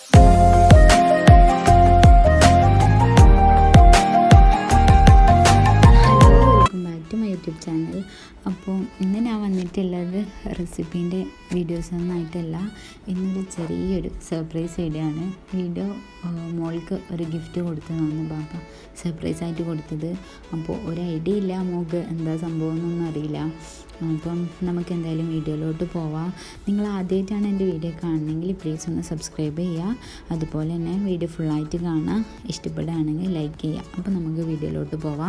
hello welcome back to my YouTube channel അപ്പോൾ ഇന്ന് ഞാൻ വന്നിട്ടുള്ളത് റെസിപ്പീൻ്റെ വീഡിയോസ് ഒന്നായിട്ടല്ല ഇന്നൊരു ചെറിയൊരു സർപ്രൈസ് വീഡിയോ ആണ് വീഡിയോ മോൾക്ക് ഒരു ഗിഫ്റ്റ് കൊടുത്തു തോന്നുന്നു ബാപ്പ സർപ്രൈസ് ആയിട്ട് കൊടുത്തത് അപ്പോൾ ഒരു ഐഡിയ ഇല്ല മോൾക്ക് എന്താ സംഭവം എന്നൊന്നും അറിയില്ല അപ്പം നമുക്ക് എന്തായാലും വീഡിയോയിലോട്ട് പോവാം നിങ്ങൾ ആദ്യമായിട്ടാണ് എൻ്റെ വീഡിയോ കാണണമെങ്കിൽ പ്ലീസ് ഒന്ന് സബ്സ്ക്രൈബ് ചെയ്യുക അതുപോലെ തന്നെ വീഡിയോ ഫുള്ളായിട്ട് കാണാം ഇഷ്ടപ്പെടുകയാണെങ്കിൽ ലൈക്ക് ചെയ്യുക അപ്പോൾ നമുക്ക് വീഡിയോയിലോട്ട് പോവാം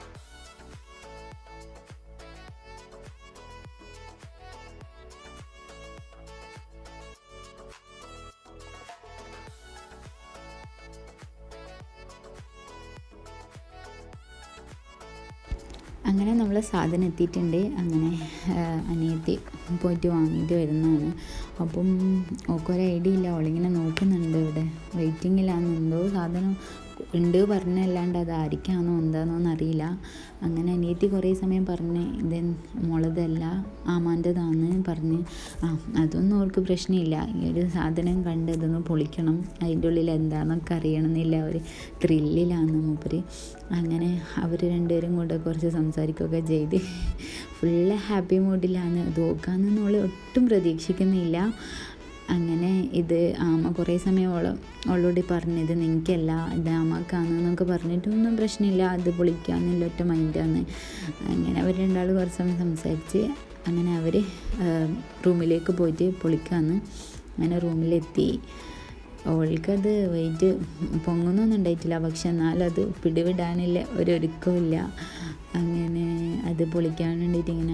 അങ്ങനെ നമ്മൾ സാധനം എത്തിയിട്ടുണ്ട് അങ്ങനെ ആ, അനിയത്തി പോയിട്ട് വാങ്ങിയിട്ട് വരുന്നതാണ് അപ്പം ഓക്കൊരു ഐഡിയ ഇല്ല അവളിങ്ങനെ നോക്കുന്നുണ്ട് ഇവിടെ വെയിറ്റിങ്ങിലാന്ന് എന്തോ സാധനം ഉണ്ട് പറഞ്ഞല്ലാണ്ട് അത് ആയിരിക്കാന്നോ എന്താണെന്നോ അറിയില്ല അങ്ങനെ അനിയത്തി കുറേ സമയം പറഞ്ഞ് ഇത് മുളതല്ല ആമാൻ്റെതാന്ന് പറഞ്ഞ് ആ അതൊന്നും അവൾക്ക് പ്രശ്നമില്ല ഈ ഒരു സാധനം കണ്ട് ഇതൊന്ന് പൊളിക്കണം അതിൻ്റെ ഉള്ളിൽ എന്താണെന്നൊക്കെ അറിയണമെന്നില്ല ഒരു ത്രില്ലിലാന്ന് മൂപ്പര് അങ്ങനെ അവർ രണ്ടുപേരും കൂടെ കുറച്ച് സംസാരിക്കുകയൊക്കെ ചെയ്ത് ഫുള്ള് ഹാപ്പി മൂഡിലാണ് അത് നോക്കാമെന്ന് അവൾ ഒട്ടും പ്രതീക്ഷിക്കുന്നില്ല അങ്ങനെ ഇത് ആമ കുറേ സമയം ഓള അവളോട് പറഞ്ഞത് നിനക്കല്ല ഇത് ആമക്കാണെന്നൊക്കെ പറഞ്ഞിട്ടൊന്നും പ്രശ്നമില്ല അത് പൊളിക്കാമെന്നുള്ള ഒറ്റ മൈൻഡാണ് അങ്ങനെ അവർ രണ്ടാൾ കുറച്ച് സമയം സംസാരിച്ച് അങ്ങനെ അവർ റൂമിലേക്ക് പോയിട്ട് പൊളിക്കാമെന്ന് അങ്ങനെ റൂമിലെത്തി അവൾക്കത് വെയിറ്റ് പൊങ്ങുന്നൊന്നും ഉണ്ടായിട്ടില്ല പക്ഷെ എന്നാലും അത് പിടിവിടാനില്ല ഒരു ഒരുക്കമില്ല അങ്ങനെ അത് പൊളിക്കാൻ വേണ്ടിയിട്ട് ഇങ്ങനെ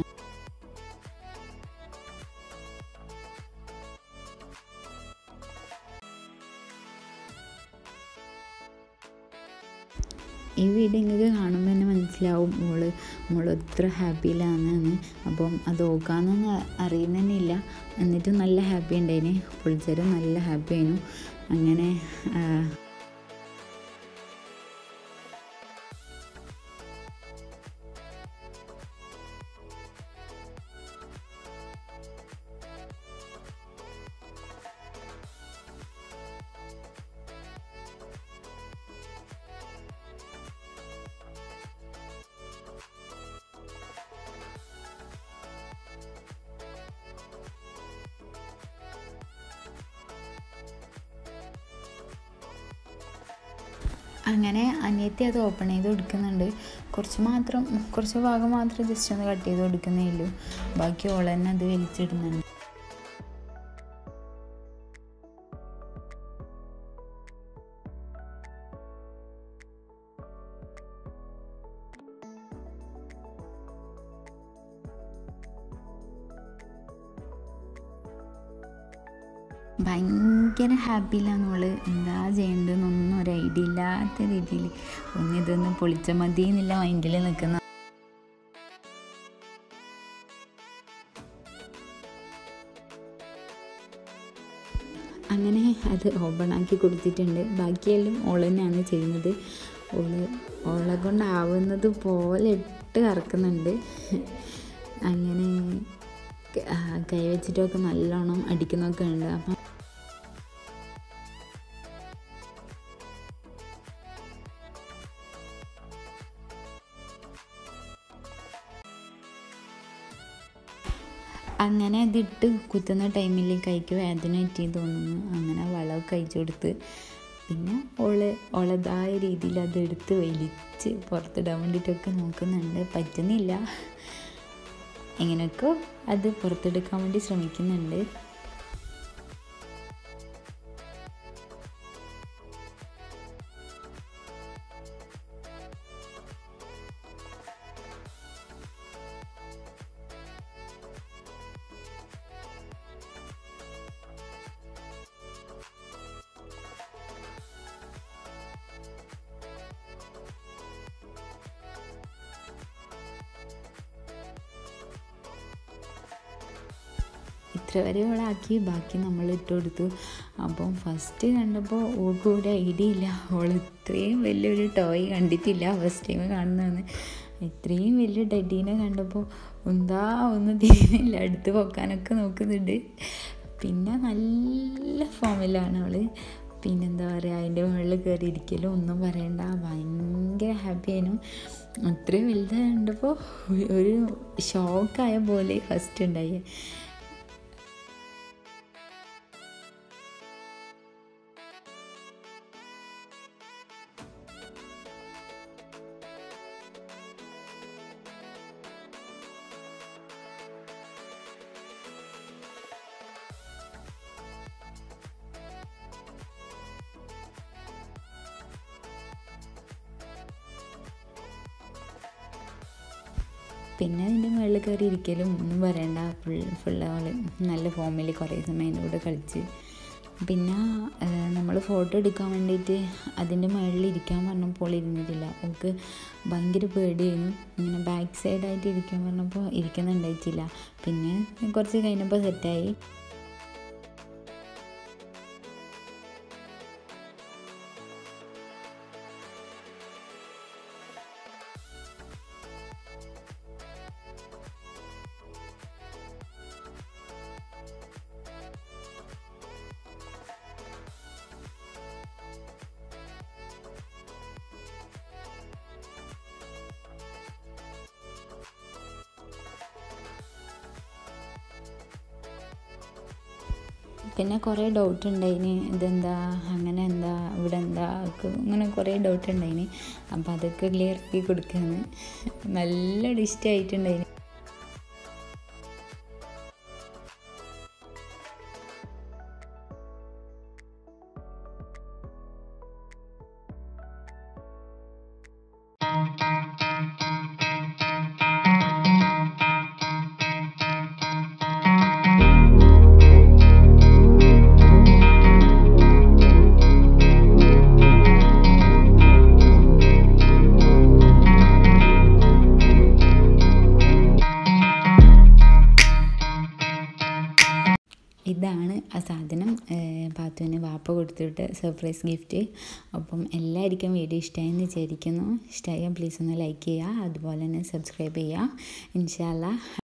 ഈ വീഡിയോ നിങ്ങൾക്ക് കാണുമ്പോൾ തന്നെ മനസ്സിലാവും മോള് മോള് എത്ര ഹാപ്പിയിലാണെന്ന് അപ്പം അത് ഓക്കാന്നൊന്നും അറിയുന്ന തന്നെ ഇല്ല എന്നിട്ടും നല്ല ഹാപ്പി ഉണ്ടായിന് പൊളിച്ചരും നല്ല ഹാപ്പി ആയിരുന്നു അങ്ങനെ ആ, അങ്ങനെ അനിയത്തി അത് ഓപ്പൺ ചെയ്ത് കൊടുക്കുന്നുണ്ട് കുറച്ച് മാത്രം കുറച്ച് ഭാഗം മാത്രം ജസ്റ്റ് ഒന്ന് കട്ട് ചെയ്ത് കൊടുക്കുന്നേ ഉള്ളൂ ബാക്കി ഓൾ തന്നെ അത് വലിച്ചിടുന്നുണ്ട് ഭയങ്കര ഹാപ്പിയിലാണ് അവള് എന്താ ചെയ്യേണ്ടതെന്നൊന്നും ഒരു ഐഡിയ ഇല്ലാത്ത രീതിയിൽ ഒന്ന് ഇതൊന്ന് പൊളിച്ച മതി എന്നുള്ള മൈൻഡിൽ നിൽക്കുന്ന അങ്ങനെ അത് ഓപ്പൺ ആക്കി കൊടുത്തിട്ടുണ്ട് ബാക്കിയെല്ലാം ഓൾ തന്നെയാണ് ചെയ്യുന്നത് ഓള് ഓളെ കൊണ്ടാവുന്നത് പോലെ ഇട്ട് കറക്കുന്നുണ്ട് അങ്ങനെ ക- ആ, കൈ വെച്ചിട്ടൊക്കെ നല്ലോണം അടിക്കുന്നൊക്കെ ഉണ്ട് അപ്പം അങ്ങനെ അതിട്ട് കുത്തുന്ന ടൈമിൽ കൈക്ക് വേദന പറ്റി തോന്നുന്നു അങ്ങനെ വളമൊക്കെ അയച്ചു കൊടുത്ത് പിന്നെ ഓള് ഓളതായ രീതിയിൽ അത് എടുത്ത് വലിച്ച് പുറത്തിടാൻ വേണ്ടിയിട്ടൊക്കെ നോക്കുന്നുണ്ട് പറ്റുന്നില്ല എങ്ങനെയൊക്കെ അത് പുറത്തെടുക്കാൻ വേണ്ടി ശ്രമിക്കുന്നുണ്ട് ഇത്ര വരെ അവളാക്കി ബാക്കി നമ്മൾ ഇട്ട് കൊടുത്തു അപ്പം ഫസ്റ്റ് കണ്ടപ്പോൾ ഓൾക്ക് ഒരു ഐഡിയ ഇല്ല അവൾ ഇത്രയും വലിയൊരു ടോയ് കണ്ടിട്ടില്ല ഫസ്റ്റ് ടൈം കാണുന്നതെന്ന് ഇത്രയും വലിയ ഡഡീനെ കണ്ടപ്പോൾ എന്താ ഒന്നും തീരുന്നില്ല അടുത്ത് പൊക്കാനൊക്കെ നോക്കുന്നുണ്ട് പിന്നെ നല്ല ഫോമിലാണ് അവൾ പിന്നെന്താ പറയുക അതിൻ്റെ മുകളിൽ കയറി ഇരിക്കലും ഒന്നും പറയണ്ട ഭയങ്കര ഹാപ്പി ആയിരുന്നു അത്രയും വലുത് കണ്ടപ്പോൾ ഒരു ഷോക്കായ പോലെ ഫസ്റ്റ് ഉണ്ടായി പിന്നെ അതിൻ്റെ മുകളിൽ കയറി ഇരിക്കലും ഒന്നും പറയണ്ട ഫുൾ ഫുൾ അവൾ നല്ല ഫോമിൽ കുറേ സമയം അതിൻ്റെ കൂടെ കളിച്ച് പിന്നെ നമ്മൾ ഫോട്ടോ എടുക്കാൻ വേണ്ടിയിട്ട് അതിൻ്റെ മുകളിൽ ഇരിക്കാൻ പറഞ്ഞപ്പോൾ ഇരുന്നിട്ടില്ല അവൾക്ക് ഭയങ്കര പേടിയായിരുന്നു ഇങ്ങനെ ബാക്ക് സൈഡായിട്ട് ഇരിക്കാൻ പറഞ്ഞപ്പോൾ ഇരിക്കുന്നുണ്ടായിട്ടില്ല പിന്നെ കുറച്ച് കഴിഞ്ഞപ്പോൾ സെറ്റായി പിന്നെ കുറേ ഡൗട്ട് ഉണ്ടായിന് ഇതെന്താ അങ്ങനെ എന്താ ഇവിടെ എന്താ ഒക്കെ അങ്ങനെ കുറേ ഡൗട്ട് ഉണ്ടായിന് അപ്പോൾ അതൊക്കെ ക്ലിയർ ആക്കി കൊടുക്കുകയാണ് നല്ല ഇഷ്ടമായിട്ടുണ്ടായിന് ഇതാണ് ആ സാധനം പാത്തുവിന് വാപ്പ കൊടുത്തിട്ട് സർപ്രൈസ് ഗിഫ്റ്റ് അപ്പം എല്ലാവർക്കും വീഡിയോ ഇഷ്ടമായെന്ന് വിചാരിക്കുന്നു ഇഷ്ടമായാൽ പ്ലീസ് ഒന്ന് ലൈക്ക് ചെയ്യുക അതുപോലെ തന്നെ സബ്സ്ക്രൈബ് ചെയ്യുക ഇൻഷാല്ല